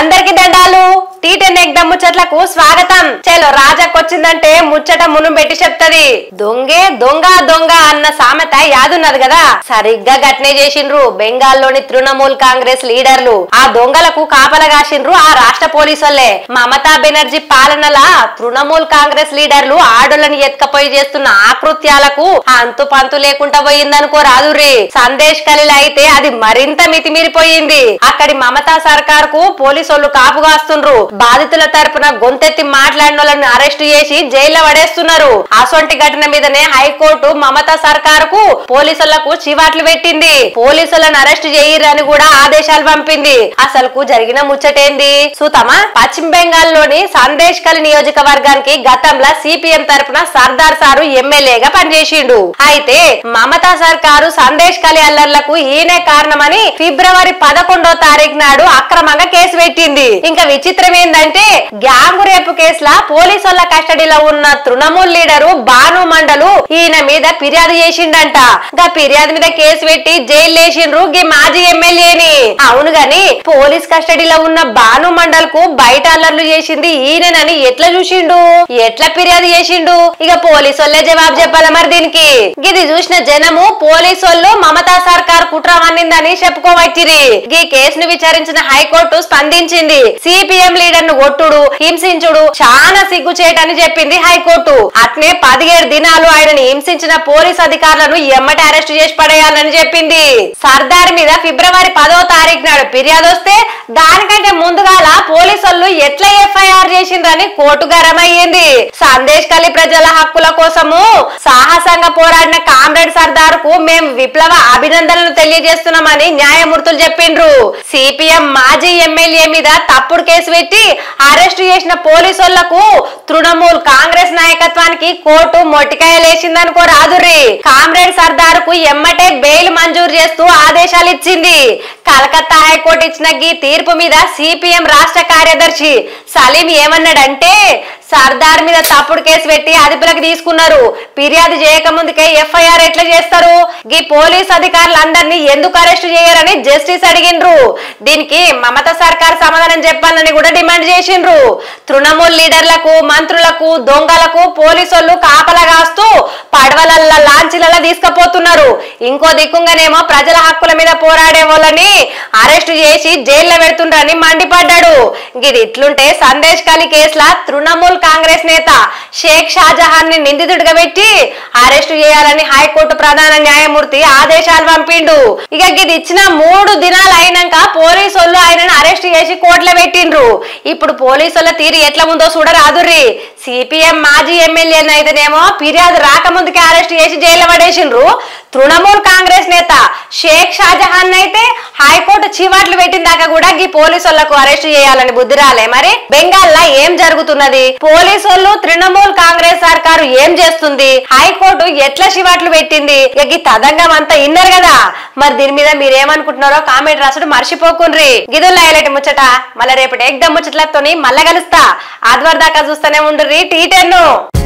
అందరికి దండాలు tea ten ఎగ్దమ్ ముచ్చట్లకు స్వాగతం చలో రాజాకొచ్చిందంటే ముచ్చట మును పెట్టి చెప్తది దొంగే దొంగ దొంగ అన్న సామెత యాదున్నది కదా సరిగ్గా గట్నే చేసిండ్రు బెంగాల్లోని తృణమూల్ కాంగ్రెస్ లీడర్లు ఆ దొంగలకు కాపల కాసిండ్రు ఆ రాష్ట్ర పోలీసులే మమతా బెనర్జీ పాలనల తృణమూల్ కాంగ్రెస్ లీడర్లు ఆడోళ్ళని ఎత్తుకపోయి చేస్తున్న ఆకృత్యాలకు అంతు పంతు లేకుండా పోయిందనుకో రాదుర్రి సందేశ్ కలిల అయితే అది మరింత మితిమీరిపోయింది అక్కడి మమతా సర్కార్ కు పోలీసులు కాపుగాస్తుండ్రు బాధితుల తరపున గొంతెత్తి మాట్లాడిన వాళ్ళని అరెస్ట్ చేసి జైల్లో పడేస్తున్నారు అసొంటి ఘటన మీదనే హైకోర్టు మమతా సర్కార్ కు పోలీసులకు చివాట్లు పెట్టింది పోలీసులను అరెస్ట్ చేయరని కూడా ఆదేశాలు పంపింది అసలుకు జరిగిన ముచ్చటేంది సుతమా పశ్చిమ బెంగాల్ లోని సందేశ్ కలి నియోజకవర్గానికి గతంలో సిపిఎం తరపున సర్దార్ సారు ఎమ్మెల్యేగా పనిచేసిండు అయితే మమతా సర్కారు సందేశ్ కలి అల్లర్లకు ఈయనే కారణమని ఫిబ్రవరి పదకొండో తారీఖు నాడు అక్రమంగా కేసు పెట్టింది ఇంకా విచిత్రం ఏంటంటే గ్యాంగు రేపు కేసులా పోలీసుల కస్టడీలో ఉన్న తృణమూల్ లీడరు బాను మండలు ఈయన మీద ఫిర్యాదు చేసిండంట గా ఫిర్యాదు మీద కేసు పెట్టి జైలు వేసిండ్రు గీ మాజీ ఎమ్మెల్యేని అవును గాని పోలీస్ కస్టడీలో ఉన్న బాను మండల్ కు బయట అల్లర్లు చేసింది ఈయనని ఎట్లా చూసిండు ఎట్లా ఫిర్యాదు చేసిండు ఇక పోలీసోళ్ళే జవాబు చెప్పాలా మరి దీనికి ఇది చూసిన జనము పోలీసోళ్ళు మమతా సర్కార్ కుట్ర వన్నిందని చెప్పుకోవచ్చిరి ఈ కేసును విచారించిన హైకోర్టు స్పందించింది సిపిఎం లీడర్ ను కొట్టుడు హింసించుడు చాలా సిగ్గుచేటని చెప్పింది హైకోర్టు అట్నే పదిహేడు దినాలు ఆయనని హింసించిన పోలీస్ అధికారులను ఎమ్మటి అరెస్ట్ చేసి పడేయాలని చెప్పింది సర్దార్ మీద ఫిబ్రవరి పదో తారీఖు నాడు ఫిర్యాదు వస్తే దానికంటే ముందుగాల పోలీసులు ఎట్లా ఎఫ్ఐఆర్ చేసిండ్రని కోర్టు గరమయ్యింది సందేశ్ కలి ప్రజల హక్కుల కోసము సాహసంగా పోరాడిన కామ్రేడ్ సర్దార్ కు మేము విప్లవ అభినందనలు తెలియజేస్తున్నామని న్యాయమూర్తులు చెప్పిండ్రు సిపిఎం మాజీ ఎమ్మెల్యే మీద తప్పుడు కేసు పెట్టి అరెస్టు చేసిన పోలీసులకు తృణమూల్ కాంగ్రెస్ నాయకత్వానికి కోర్టు మొట్టికాయలేసిందనుకో రాదుర్రి కామ్రేడ్ సర్దార్ కు ఎమ్మటే బెయిల్ మంజూరు చేస్తూ ఆదేశాలు ఇచ్చింది కలకత్తా హైకోర్టు ఇచ్చిన ఈ తీర్పు మీద సిపిఎం రాష్ట్ర కార్యదర్శి సలీం ఏమన్నాడంటే సర్దార్ మీద తప్పుడు కేసు పెట్టి అదుపులోకి తీసుకున్నారు ఫిర్యాదు చేయకముందుకే ఎఫ్ఐఆర్ ఎట్లా చేస్తారు ఈ పోలీస్ అధికారులందరినీ ఎందుకు అరెస్ట్ చేయరని జస్టిస్ అడిగిండ్రు దీనికి మమతా సర్కార్ సమాధానం చెప్పాలని కూడా డిమాండ్ చేసిండ్రు తృణమూల్ లీడర్లకు మంత్రులకు దొంగలకు పోలీసులు కాపలా కాస్తూ పడవలల్ల లాంచీలలో తీసుకుపోతున్నారు ఇంకో దిక్కుంగానేమో ప్రజల హక్కుల మీద పోరాడే వాళ్ళని అరెస్ట్ చేసి జైల్లో పెడుతుండ్రని మండిపడ్డాడు ఇది ఇట్లుంటే సందేశ్ కలి కేసుల తృణమూల్ కాంగ్రెస్ నేత షేక్ షాజహాన్ ని నిందితుడిగా పెట్టి అరెస్టు చేయాలని హైకోర్టు ప్రధాన న్యాయమూర్తి ఆదేశాలు పంపిండు ఇక ఇది ఇచ్చిన మూడు దినాలు అయినాక పోలీసులు ఆయనను అరెస్ట్ చేసి కోర్టులో పెట్టిండ్రు ఇప్పుడు పోలీసుల తీరు ఎట్లా ఉందో చూడరాదుర్రి సిపిఎం మాజీ ఎమ్మెల్యేని అయితేనేమో ఫిర్యాదు రాకముందుకే అరెస్ట్ చేసి జైల్లో పడేసిండ్రు తృణమూల్ కాంగ్రెస్ నేత షేక్ షాజహాన్ అయితే హైకోర్టు చివాట్లు పెట్టిన దాకా కూడా ఈ పోలీసులకు అరెస్ట్ చేయాలని బుద్ధి రాలే మరి బెంగాల్ లా ఏం జరుగుతున్నది పోలీసులు తృణమూల్ కాంగ్రెస్ సర్కారు ఏం చేస్తుంది హైకోర్టు ఎట్లా చివాట్లు పెట్టింది ఇక ఈ తదంగం అంతా ఇన్నారు కదా మరి దీని మీద మీరేమనుకుంటున్నారో కామెంట్ రాసుడు మర్చిపోకుండ్రి గిదుల్లా హైలైట్ ముచ్చట మళ్ళీ రేపటి ఎగ్దమ్ ముచ్చట్లతోని మళ్ళా కలుస్తా ఆదివారం దాకా చూస్తూనే ఉండ్రి టీ టెన్ను